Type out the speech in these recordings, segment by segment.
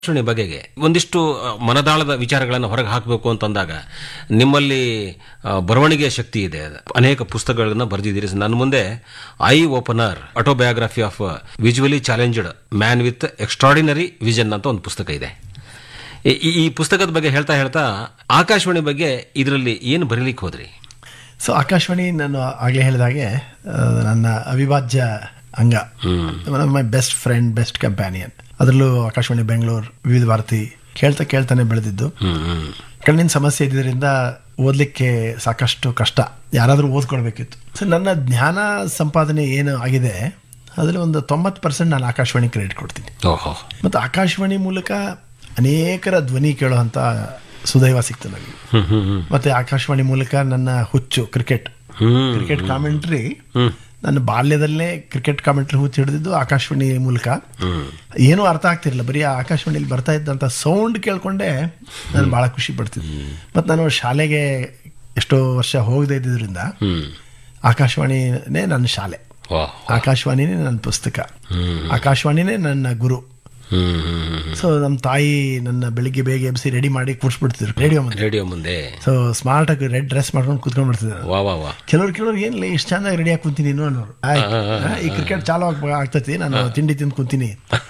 ಆಕಾಶವಾಣಿ ಬಗೆಗೆ ಒಂದಿಷ್ಟು ಆ, ಮನದಾಳದ ವಿಚಾರಗಳನ್ನು ಹೊರಗೆ ಹಾಕಬೇಕು ಅಂತಂದಾಗ ನಿಮ್ಮಲ್ಲಿ ಆ, ಬರವಣಿಗೆಯ ಶಕ್ತಿ ಇದೆ ಅನೇಕ ಪುಸ್ತಕಗಳನ್ನು ಬರೆದಿದ್ದೀರಿ ನನ್ನ ಮುಂದೆ eye opener autobiography of visually challenged man with extraordinary vision ಅಂತ ಒಂದು ಪುಸ್ತಕ ಇದೆ ಈ- ಈ- ಈ ಪುಸ್ತಕದ ಬಗ್ಗೆ ಹೇಳ್ತಾ ಹೇಳ್ತಾ ಆಕಾಶವಾಣಿ ಬಗ್ಗೆ ಇದರಲ್ಲಿ ಏನು ಬರೀಲಿಕ್ಕೆ ಹೋದ್ರಿ ಸೊ ಆಕಾಶವಾಣಿ ನಾನು ಆಗಲೇ ಹೇಳಿದ ಹಾಗೆ ಆ, ನನ್ನ ಅವಿಭಾಜ್ಯ ಅಂಗ one of my best friend best companion ಅದರಲ್ಲೂ ಆಕಾಶವಾಣಿ ಬೆಂಗಳೂರು ವಿವಿಧ ಭಾರತಿ ಕೇಳ್ತಾ ಕೇಳ್ತಾನೆ ಬೆಳೆದಿದ್ದು ಕಣ್ಣಿನ ಸಮಸ್ಯೆ ಇದ್ದಿದ್ದರಿಂದ ಓದಲಿಕ್ಕೆ ಸಾಕಷ್ಟು ಕಷ್ಟ ಯಾರಾದರೂ ಓದ್ಕೊಳ್ಬೇಕಿತ್ತು ಸೊ ನನ್ನ ಜ್ಞಾನ ಸಂಪಾದನೆ ಏನು ಆಗಿದೆ ಅದರಲ್ಲಿ ಒಂದು ತೊಂಬತ್ತು ಪರ್ಸೆಂಟ್ ನಾನು ಆಕಾಶವಾಣಿ ಕ್ರೆಡಿಟ್ ಕೊಡ್ತೀನಿ ಓಹೋ ಮತ್ತು ಆಕಾಶವಾಣಿ ಮೂಲಕ ಅನೇಕರ ಧ್ವನಿ ಕೇಳುವಂಥ ಸುದೈವ ಸಿಕ್ತು ನನಗೆ ಹ್ಮ್ ಹ್ಮ್ ಹ್ಮ್ ಮತ್ತೆ ಆಕಾಶವಾಣಿ ಮೂಲಕ ನನ್ನ ಹುಚ್ಚು ಕ್ರಿಕೆಟ್ ಹ್ಮ್ ಕ್ರಿಕೆಟ್ ಕಾಮೆಂಟ್ರಿ ಹ್ಮ್ ನನ್ನ ಬಾಲ್ಯದಲ್ಲೇ ಕ್ರಿಕೆಟ್ ಕಾಮೆಂಟ್ರಿ ಹುಚ್ಚು ಹಿಡಿದಿದ್ದು ಆಕಾಶವಾಣಿ ಮೂಲಕ ಏನೂ ಅರ್ಥ ಆಗ್ತಿರ್ಲಿಲ್ಲ ಬರೀ ಆ ಆಕಾಶವಾಣಿಲಿ ಬರ್ತಾ ಇದ್ದಂಥ ಸೌಂಡ್ ಕೇಳ್ಕೊಂಡೆ ನಾನು ಭಾಳ ಖುಷಿ ಪಡ್ತಿದ್ದೆ ಮತ್ತು ನಾನು ಶಾಲೆಗೆ ಎಷ್ಟೋ ವರ್ಷ ಹೋಗದೇ ಇದ್ದಿದ್ರಿಂದ ಹ್ಮ್ ಆಕಾಶವಾಣಿನೇ ನನ್ನ ಶಾಲೆ ವಾಹ್ ಆಕಾಶವಾಣಿನೇ ನನ್ನ ಪುಸ್ತಕ ಆಕಾಶವಾಣಿನೇ ನನ್ನ ಗುರು ಹ್ಮ್ ಹ್ಮ್ ಹ್ಮ್ ಸೊ ನಮ್ಮ ತಾಯಿ ನನ್ನ ಬೆಳಿಗ್ಗೆ ಬೇಗ ಎಬ್ಸಿ ರೆಡಿ ಮಾಡಿ ಕೂರಿಸ್ಬಿಡ್ತಿದ್ರು ರೇಡಿಯೋ ಮುಂದೆ ರೇಡಿಯೋ ಮುಂದೆ ಸೊ ಸ್ಮಾರ್ಟ್ ಆಗಿ ರೆಡ್ ಡ್ರೆಸ್ ಮಾಡ್ಕೊಂಡು ಕುತ್ಕೊಂಡ್ಬಿಡ್ತಿದ್ದೆ ನಾನು ವಾ ವಾ ವಾ ಕೆಲವ್ರು ಕೆಲವ್ರು ಏನಿಲ್ಲ ಇಷ್ಟು ಚಂದಾಗಿ ರೆಡಿ ಆಗಿ ಕುಂತೀನಿ ನೀನು ಅನ್ನೋರು ಆಯ್ತು ಈ ಕ್ರಿಕೆಟ್ ಚಾಲು ಆಗ್ ಆಗ್ತೈತಿ ನಾನು ತಿಂಡಿ ತಿಂದು ಕುಂತೀನಿ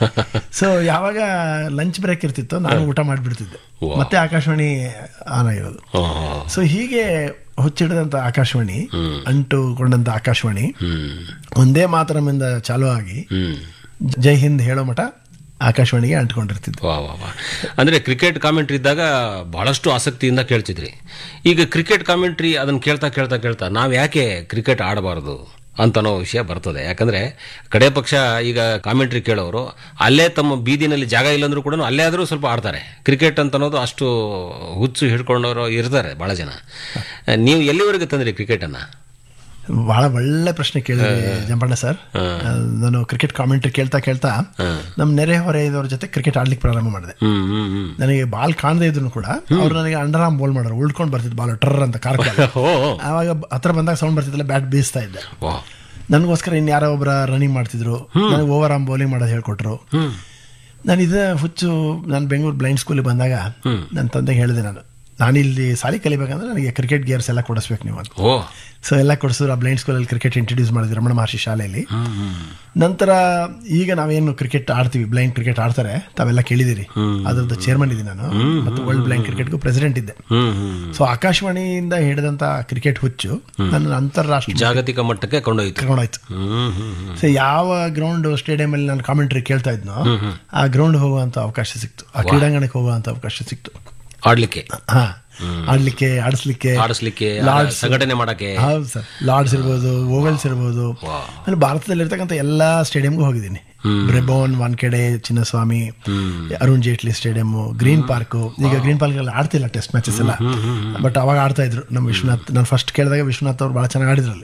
ಸೊ ಯಾವಾಗ ಲಂಚ್ ಬ್ರೇಕ್ ಇರ್ತಿತ್ತು ನಾನು ಊಟ ಮಾಡಿಬಿಡ್ತಿದ್ದೆ ವಾಹ್. ಮತ್ತೆ ಆಕಾಶವಾಣಿ ಆನ್ ಆಗಿರೋದು ಓಹೋ ಸೊ ಹೀಗೆ ಹುಚ್ಚಿಡಿದಂಥ ಆಕಾಶವಾಣಿ ಅಂಟುಕೊಂಡಂಥ ಆಕಾಶವಾಣಿ ಹ್ಮ್ ಒಂದೇ ಮಾತರಮಿಂದ ಚಾಲು ಆಗಿ ಹ್ಮ್ ಜೈ ಹಿಂದ್ ಹೇಳೋ ಮಠ ಆಕಾಶವಾಣಿಗೆ ಅಂಟ್ಕೊಂಡಿರ್ತಿದ್ದು ವಾ ವಾ ವಾ ಅಂದ್ರೆ ಕ್ರಿಕೆಟ್ ಕಾಮೆಂಟ್ರಿ ಇದ್ದಾಗ ಬಹಳಷ್ಟು ಆಸಕ್ತಿಯಿಂದ ಕೇಳ್ತಿದ್ರಿ ಈಗ ಕ್ರಿಕೆಟ್ ಕಾಮೆಂಟ್ರಿ ಅದನ್ನ ಕೇಳ್ತಾ ಕೇಳ್ತಾ ಕೇಳ್ತಾ ನಾವು ಯಾಕೆ ಕ್ರಿಕೆಟ್ ಆಡಬಾರದು ಅಂತನೋ ವಿಷಯ ಬರ್ತದೆ ಯಾಕಂದ್ರೆ ಕಡೆ ಪಕ್ಷ ಈಗ ಕಾಮೆಂಟ್ರಿ ಕೇಳೋರು ಅಲ್ಲೇ ತಮ್ಮ ಬೀದಿನಲ್ಲಿ ಜಾಗ ಇಲ್ಲಂದ್ರೂ ಕೂಡ ಅಲ್ಲೇ ಆದರೂ ಸ್ವಲ್ಪ ಆಡ್ತಾರೆ ಕ್ರಿಕೆಟ್ ಅಂತ ಅನ್ನೋದು ಅಷ್ಟು ಹುಚ್ಚು ಹಿಡ್ಕೊಂಡವರು ಇರ್ತಾರೆ ಬಹಳ ಜನ ನೀವು ಎಲ್ಲಿವರೆಗೆ ತಂದ್ರಿ ಕ್ರಿಕೆಟನ್ನು ಬಹಳ ಒಳ್ಳೆ ಪ್ರಶ್ನೆ ಕೇಳಿದ್ರಿ ಜಂಪಣ್ಣ ಸರ್ ನಾನು ಕ್ರಿಕೆಟ್ ಕಾಮೆಂಟ್ರಿ ಕೇಳ್ತಾ ಕೇಳ್ತಾ ನಮ್ಮ ನೆರೆ ಹೊರೆ ಇದ್ದವ್ರ ಜೊತೆ ಕ್ರಿಕೆಟ್ ಆಡ್ಲಿಕ್ಕೆ ಪ್ರಾರಂಭ ಮಾಡಿದೆ ಹ್ಮ್ ಹ್ಮ್ ಹ್ಮ್ ನನಗೆ ಬಾಲ್ ಕಾಣದೇ ಇದ್ರು ಕೂಡ ಅವ್ರು ನನಗೆ ಅಂಡರ್ ಆರ್ಮ್ ಬೋಲ್ ಮಾಡೋರು ಉಳ್ಕೊಂಡು ಬರ್ತಿದ್ದು ಬಾಲ್ ಟರ್ರ್ ಅಂತ ಕಾರ್ ಓ ಆವಾಗ ಹತ್ರ ಬಂದಾಗ ಸೌಂಡ್ ಬರ್ತಿದ್ದಲ್ಲ ಬ್ಯಾಟ್ ಬೀಸ್ತಾ ಇದ್ದೆ ವಾ ನನಗೋಸ್ಕರ ಇನ್ನು ಯಾರೋ ಒಬ್ಬರ ರನ್ನಿಂಗ್ ಮಾಡ್ತಿದ್ರು ನನಗೆ ಓವರ್ ಆರ್ಮ್ ಬೌಲಿಂಗ್ ಮಾಡೋದು ಹೇಳ್ಕೊಟ್ರು ಹ್ಮ್ ನಾನು ಇದೇ ಹುಚ್ಚು ನಾನು ಬೆಂಗಳೂರು ಬ್ಲೈಂಡ್ ಸ್ಕೂಲಿಗೆ ಬಂದಾಗ ನನ್ನ ತಂದೆಗೆ ಹೇಳಿದೆ ನಾನು ನಾನು ಇಲ್ಲಿ ಸಾಲಿ ಕಲಿಬೇಕಂದ್ರೆ ನನಗೆ ಕ್ರಿಕೆಟ್ ಗೇರ್ಸ್ ಎಲ್ಲ ಕೊಡಿಸ್ಬೇಕು ನೀವು ಅಂತ ಓ ಸೊ ಎಲ್ಲ ಕೊಡಿಸಿದ್ರು ಆ ಬ್ಲೈಂಡ್ ಸ್ಕೂಲಲ್ಲಿ ಕ್ರಿಕೆಟ್ ಇಂಟ್ರೊಡ್ಯೂಸ್ ಮಾಡಿದ್ರು ರಮಣ ಮಹರ್ಷಿ ಶಾಲೆಯಲ್ಲಿ ಹ್ಮ್ ಹ್ಮ್ ನಂತರ ಈಗ ನಾವೇನು ಕ್ರಿಕೆಟ್ ಆಡ್ತೀವಿ ಬ್ಲೈಂಡ್ ಕ್ರಿಕೆಟ್ ಆಡ್ತಾರೆ ತಾವೆಲ್ಲ ಕೇಳಿದಿರಿ ಅದ್ರದ್ದು ಚೇರ್ಮನ್ ಇದ್ದೀನಿ ನಾನು ಮತ್ತು ವರ್ಲ್ಡ್ ಬ್ಲೈಂಡ್ ಕ್ರಿಕೆಟ್ಗೂ ಪ್ರೆಸಿಡೆಂಟ್ ಇದ್ದೆ ಹ್ಮ್ ಹ್ಮ್ ಸೊ ಆಕಾಶವಾಣಿಯಿಂದ ಹಿಡಿದಂತ ಕ್ರಿಕೆಟ್ ಹುಚ್ಚು ನನ್ನ ಅಂತಾರಾಷ್ಟ್ರೀಯ ಜಾಗತಿಕ ಮಟ್ಟಕ್ಕೆ ಕೊಂಡೊಯ್ತು ಕರ್ಕೊಂಡೋಯ್ತು ಹ್ಮ್ ಹ್ಮ್ ಹ್ಮ್ ಸೊ ಯಾವ ಗ್ರೌಂಡ್ ಸ್ಟೇಡಿಯಂ ಅಲ್ಲಿ ನಾನು ಕಾಮೆಂಟ್ರಿ ಕೇಳ್ತಾ ಇದ್ನೋ ಆ ಗ್ರೌಂಡ್ ಹೋಗುವಂತ ಅವಕಾಶ ಸಿಕ್ತು ಆ ಕ್ರೀಡಾಂಗಣಕ್ಕೆ ಹೋಗುವಂತ ಅವಕಾಶ ಸಿಕ್ತು ಆಡ್ಲಿಕ್ಕೆ ಹಾ ಆಡ್ಲಿಕ್ಕೆ ಆಡಿಸ್ಲಿಕ್ಕೆ ಆಡಿಸ್ಲಿಕ್ಕೆ ಲಾರ್ಡ್ಸ್ ಸಂಘಟನೆ ಮಾಡಕ್ಕೆ ಹೌದು ಸರ್ ಲಾರ್ಡ್ಸ್ ಇರ್ಬೋದು ಓವೆಲ್ಸ್ ಇರ್ಬೋದು ವಾಹ್. ಆಮೇಲೆ ಭಾರತದಲ್ಲಿ ಇರ್ತಕ್ಕಂಥ ಎಲ್ಲಾ ಸ್ಟೇಡಿಯಂಗೂ ಹೋಗಿದ್ದೀನಿ Brabourne Wankhede Chinnaswamy Arun Jaitley stadium Green Park ಈಗ ಗ್ರೀನ್ ಪಾರ್ಕ್ ಅಲ್ಲಿ ಆಡ್ತಿಲ್ಲ ಟೆಸ್ಟ್ ಮ್ಯಾಚಸ್ ಎಲ್ಲ ಬಟ್ ಅವಾಗ ಆಡ್ತಾ ಇದ್ರು ನಮ್ಮ ವಿಶ್ವನಾಥ್ ನಾನು ಫಸ್ಟ್ ಕೇಳಿದಾಗ ವಿಶ್ವನಾಥ್ ಅವ್ರು ಬಹಳ ಚೆನ್ನಾಗಿ ಆಡಿದ್ರಲ್ಲಿ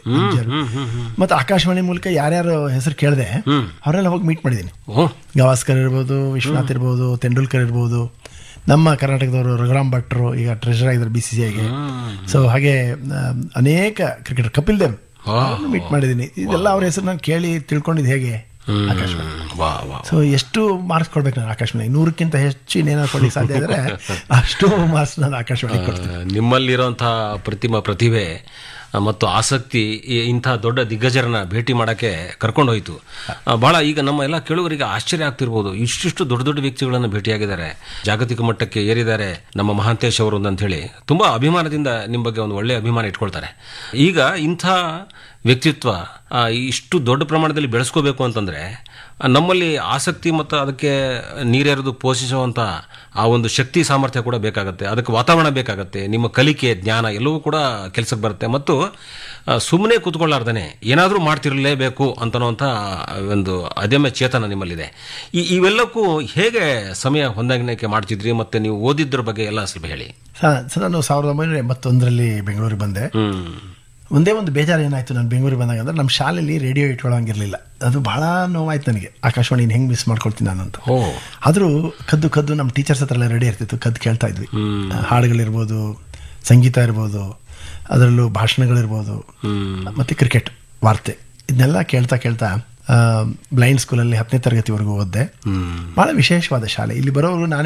ಮತ್ತೆ ಆಕಾಶವಾಣಿ ಮೂಲಕ ಯಾರ್ಯಾರು ಹೆಸರು ಕೇಳಿದೆ ಅವರೆಲ್ಲ ಹೋಗಿ ಮೀಟ್ ಮಾಡಿದ್ದೀನಿ ಓ ಗವಾಸ್ಕರ್ ಇರ್ಬೋದು ವಿಶ್ವನಾಥ್ ಇರ್ಬೋದು ತೆಂಡೂಲ್ಕರ್ ಇರ್ಬೋದು ನಮ್ಮ ಕರ್ನಾಟಕದವರು ರಘುರಾಮ್ ಭಟ್ರು ಈಗ ಟ್ರೆಷರ್ ಆಗಿದ್ದಾರೆ ಬಿ ಸಿ ಸಿ ಐಗೆ ಸೊ ಹಾಗೆ ಆ, ಅನೇಕ ಕ್ರಿಕೆಟರ್ ಕಪಿಲ್ ದೇವ್ ಮೀಟ್ ಮಾಡಿದ್ದೀನಿ ಇದೆಲ್ಲ ಅವ್ರ ಹೆಸರು ನಾನು ಕೇಳಿ ತಿಳ್ಕೊಂಡಿದ್ದು ಹೇಗೆ ಆಕಾಶವಾಣಿ ವಾ ವಾ ಸೊ ಎಷ್ಟು ಮಾರ್ಕ್ಸ್ ಕೊಡ್ಬೇಕು ನಾನು ಆಕಾಶವಾಣಿ ನೂರಕ್ಕಿಂತ ಹೆಚ್ಚು ಇನ್ನೇನಾದ್ರು ಕೊಡ್ಲಿಕ್ಕೆ ಸಾಧ್ಯ ಇದ್ರೆ ಅಷ್ಟು ಮಾರ್ಕ್ಸ್ ನಾನು ಆಕಾಶವಾಣಿ ಕೊಡ್ತೀನಿ ನಿಮ್ಮಲ್ಲಿರುವಂತಹ ಪ್ರತಿಮಾ ಪ್ರತಿಭೆ ಆ, ಮತ್ತು ಆಸಕ್ತಿ ಈ- ಇಂಥ ದೊಡ್ಡ ದಿಗ್ಗಜರನ್ನ ಭೇಟಿ ಮಾಡಕ್ಕೆ ಕರ್ಕೊಂಡು ಹೋಯ್ತು ಆ, ಬಹಳ ಈಗ ನಮ್ಮ ಎಲ್ಲ ಕೇಳುಗರಿಗೆ ಆಶ್ಚರ್ಯ ಆಗ್ತಿರ್ಬೋದು ಇಷ್ಟಿಷ್ಟು ದೊಡ್ಡ ದೊಡ್ಡ ವ್ಯಕ್ತಿಗಳನ್ನು ಭೇಟಿಯಾಗಿದ್ದಾರೆ ಜಾಗತಿಕ ಮಟ್ಟಕ್ಕೆ ಏರಿದ್ದಾರೆ ನಮ್ಮ ಮಹಾಂತೇಶ್ ಅವರು ಅಂತ ಹೇಳಿ ತುಂಬಾ ಅಭಿಮಾನದಿಂದ ನಿಮ್ಮ ಬಗ್ಗೆ ಒಂದು ಒಳ್ಳೆಯ ಅಭಿಮಾನ ಇಟ್ಕೊಳ್ತಾರೆ ಈಗ ಇಂಥ ವ್ಯಕ್ತಿತ್ವ ಆ, ಇಷ್ಟು ದೊಡ್ಡ ಪ್ರಮಾಣದಲ್ಲಿ ಬೆಳೆಸ್ಕೋಬೇಕು ಅಂತಂದ್ರೆ ಆ, ನಮ್ಮಲ್ಲಿ ಆಸಕ್ತಿ ಮತ್ತು ಅದಕ್ಕೆ ನೀರೆರೆದು ಪೋಷಿಸುವಂಥ ಆ ಒಂದು ಶಕ್ತಿ ಸಾಮರ್ಥ್ಯ ಕೂಡ ಬೇಕಾಗುತ್ತೆ ಅದಕ್ಕೆ ವಾತಾವರಣ ಬೇಕಾಗುತ್ತೆ ನಿಮ್ಮ ಕಲಿಕೆ ಜ್ಞಾನ ಎಲ್ಲವೂ ಕೂಡ ಕೆಲಸಕ್ಕೆ ಬರುತ್ತೆ ಮತ್ತು ಸುಮ್ಮನೆ ಕೂತ್ಕೊಳ್ಳಾರ್ದೇನೆ ಏನಾದರೂ ಮಾಡ್ತಿರಲೇಬೇಕು ಅಂತನ್ನುವಂಥ ಒಂದು ಅದಮ್ಯ ಚೇತನ ನಿಮ್ಮಲ್ಲಿದೆ ಈ ಇವೆಲ್ಲಕ್ಕೂ ಹೇಗೆ ಸಮಯ ಹೊಂದಾಣಿಕೆ ಮಾಡ್ತಿದ್ರಿ ಮತ್ತೆ ನೀವು ಓದಿದ್ರ ಬಗ್ಗೆ ಎಲ್ಲ ಸ್ವಲ್ಪ ಹೇಳಿ ಸ- ಸೊ ನಾನು ಸಾವಿರದ ಒಂಬೈನೂರ ಎಂಬತ್ತೊಂದರಲ್ಲಿ ಬೆಂಗಳೂರಿಗೆ ಬಂದೆ ಹ್ಮ್ ಒಂದೇ ಒಂದು ಬೇಜಾರು ಏನಾಯ್ತು ನಾನು ಬೆಂಗಳೂರಿಗೆ ಬಂದಾಗ ಅಂದ್ರೆ ನಮ್ಮ ಶಾಲೆಯಲ್ಲಿ ರೇಡಿಯೋ ಇಟ್ಕೊಳ್ಳೋಂಗಿರಲಿಲ್ಲ ಅದು ಬಹಳ ನೋವಾಯ್ತು ನನಗೆ ಆಕಾಶವಾಣಿ ಹೆಂಗೆ ಮಿಸ್ ಮಾಡ್ಕೊಳ್ತೀನಿ ನಾನು ಅಂತ ಓ ಆದರೂ ಕದ್ದು ಕದ್ದು ನಮ್ಮ ಟೀಚರ್ಸ್ ಹತ್ರ ಎಲ್ಲ ರೆಡಿ ಇರ್ತಿತ್ತು ಕದ್ದು ಕೇಳ್ತಾ ಇದ್ವಿ ಹಾಡುಗಳಿರ್ಬೋದು ಸಂಗೀತ ಇರ್ಬೋದು ಅದರಲ್ಲೂ ಭಾಷಣಗಳಿರ್ಬೋದು ಹ್ಮ್ ಮತ್ತು ಕ್ರಿಕೆಟ್ ವಾರ್ತೆ ಇದನ್ನೆಲ್ಲ ಕೇಳ್ತಾ ಕೇಳ್ತಾ ಬ್ಲೈಂಡ್ ಸ್ಕೂಲಲ್ಲಿ ಹತ್ತನೇ ತರಗತಿವರೆಗೂ ಓದಿದೆ ಹ್ಮ್ ಬಹಳ ವಿಶೇಷವಾದ ಶಾಲೆ ಇಲ್ಲಿ ಬರೋರು ನಾನು